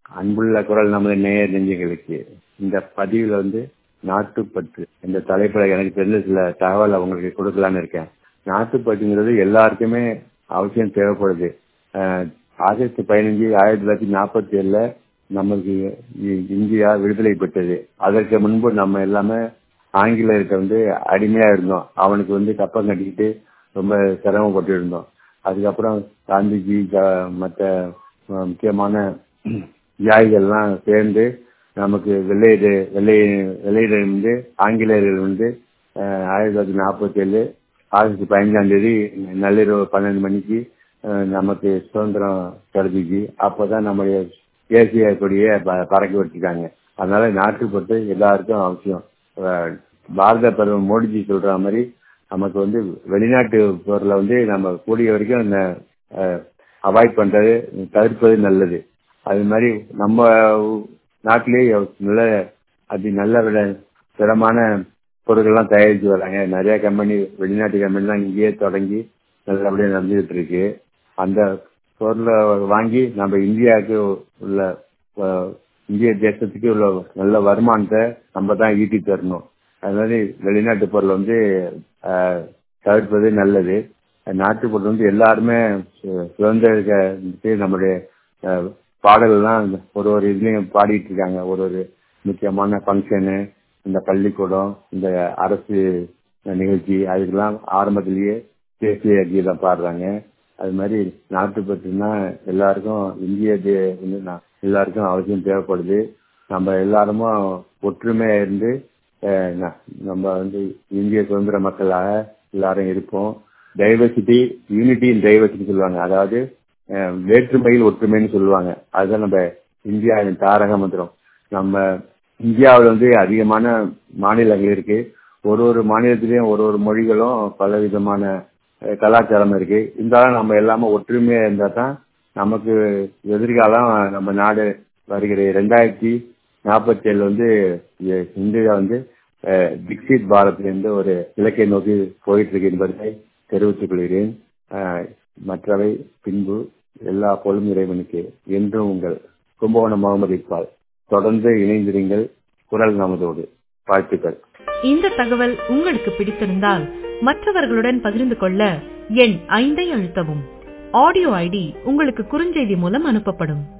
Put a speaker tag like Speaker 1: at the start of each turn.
Speaker 1: அன்புள்ள குரல் நமது நேயர் நெஞ்சங்களுக்கு இந்த பதிவில் வந்து நாட்டுப்பற்று இந்த தலைப்புல எனக்கு தெரிஞ்ச சில தகவல் அவங்களுக்கு கொடுக்கலான்னு இருக்கேன் நாட்டுப்பற்றுங்கிறது எல்லாருக்குமே அவசியம் தேவைப்படுது அஹ் ஆகஸ்ட் பதினஞ்சு ஆயிரத்தி தொள்ளாயிரத்தி நாற்பத்தி ஏழுல நமக்கு இ- இந்தியா விடுதலை பெற்றது அதற்கு முன்பு நம்ம எல்லாமே ஆங்கிலேயர்கிட்ட வந்து அடிமையா இருந்தோம் அவனுக்கு வந்து கப்பம் கட்டிக்கிட்டு ரொம்ப சிரமப்பட்டு இருந்தோம் அதுக்கப்புறம் காந்திஜி ஜ- மற்ற அஹ், முக்கியமான தியாகிகள்லாம் சேர்ந்து நமக்கு வெள்ளையர் வெள்ளை வெள்ளையர் வந்து ஆங்கிலேயர்கள் வந்து அஹ், ஆயிரத்தி தொள்ளாயிரத்தி நாற்பத்தி ஏழு ஆகஸ்ட் பதினஞ்சாம் தேதி நள்ளிரவு பன்னெண்டு மணிக்கு அஹ், நமக்கு சுதந்திரம் கிடைச்சிச்சு அப்போதான் நம்முடைய தேசிய கொடியை ப- பறக்க விட்டுருக்காங்க அதனால நாட்டுப்பட்டு எல்லாருக்கும் அவசியம் அஹ், பாரத பிரதமர் மோடிஜி சொல்ற மாதிரி நமக்கு வந்து வெளிநாட்டு பொருளை வந்து நம்ம கூடிய வரைக்கும் அவாய்ட் பண்றது தவிர்ப்பது நல்லது அது மாதிரி நம்ம நாட்டிலேயே நல்ல அதி நல்ல விட தரமான பொருட்கள்லாம் தயாரிச்சு வராங்க நிறைய கம்பெனி வெளிநாட்டு கம்பெனிலாம் இங்கேயே தொடங்கி நல்லபடியாக நடந்துகிட்டு இருக்கு அந்த பொருளை வாங்கி நம்ம இந்தியாவுக்கு உள்ள அஹ், இந்திய தேசத்துக்கு உள்ள நல்ல வருமானத்தை நம்ம தான் ஈட்டி தரணும் அது மாதிரி வெளிநாட்டு பொருள் வந்து அஹ், தவிர்ப்பது நல்லது நாட்டுப்பொருள் வந்து எல்லாருமே சு- சுதந்திர நம்முடைய அஹ், பாடல்கள்லாம் ஒரு ஒரு இதுலயும் பாடிட்டு இருக்காங்க ஒரு ஒரு முக்கியமான ஃபங்க்ஷனு இந்த பள்ளிக்கூடம் இந்த அரசு நிகழ்ச்சி அதுக்கெல்லாம் ஆரம்பத்திலேயே தேசிய கீதம் பாடுறாங்க அது மாதிரி நாட்டுப்பற்றுனா எல்லாருக்கும் இந்திய தே- வந்து நா- எல்லாருக்கும் அவசியம் தேவைப்படுது நம்ம எல்லாருமே ஒற்றுமையா இருந்து அஹ், ந- நம்ம வந்து இந்திய சுதந்திர மக்களாக எல்லாரும் இருப்போம் டைவர்சிட்டி யூனிட்டி இன் டைவர்சிட்டி சொல்லுவாங்க அதாவது அஹ், வேற்றுமையில் ஒற்றுமைன்னு சொல்லுவாங்க அதுதான் நம்ம இந்தியாவின் தாரக மந்திரம் நம்ம இந்தியாவில் வந்து அதிகமான மாநிலங்கள் இருக்கு ஒரு ஒரு மாநிலத்திலயும் ஒரு ஒரு மொழிகளும் பல விதமான அஹ், கலாச்சாரம் இருக்கு இருந்தாலும் நம்ம எல்லாமே ஒற்றுமையா இருந்தா தான் நமக்கு எதிர்காலம் நம்ம நாடு வருகிற ரெண்டாயிரத்தி நாற்பத்தி ஏழு வந்து இ- இந்தியா வந்து அஹ், டிக்சித் பாரத் என்ற ஒரு இலக்கை நோக்கி போயிட்டு இருக்கு என்பதை தெரிவித்துக் கொள்கிறேன் அஹ், மற்றவை பின்பு எல்லா பொழும் இறைவனுக்கு என்றும் உங்கள் கும்பகோணம் முகமது இக்பால் தொடர்ந்து இணைந்திருங்கள் குரல் நமதோடு வாழ்த்துக்கள்
Speaker 2: இந்த தகவல் உங்களுக்கு பிடித்திருந்தால் மற்றவர்களுடன் பகிர்ந்து கொள்ள எண் ஐந்தை அழுத்தவும் ஆடியோ ஐடி உங்களுக்கு குறுஞ்செய்தி மூலம் அனுப்பப்படும்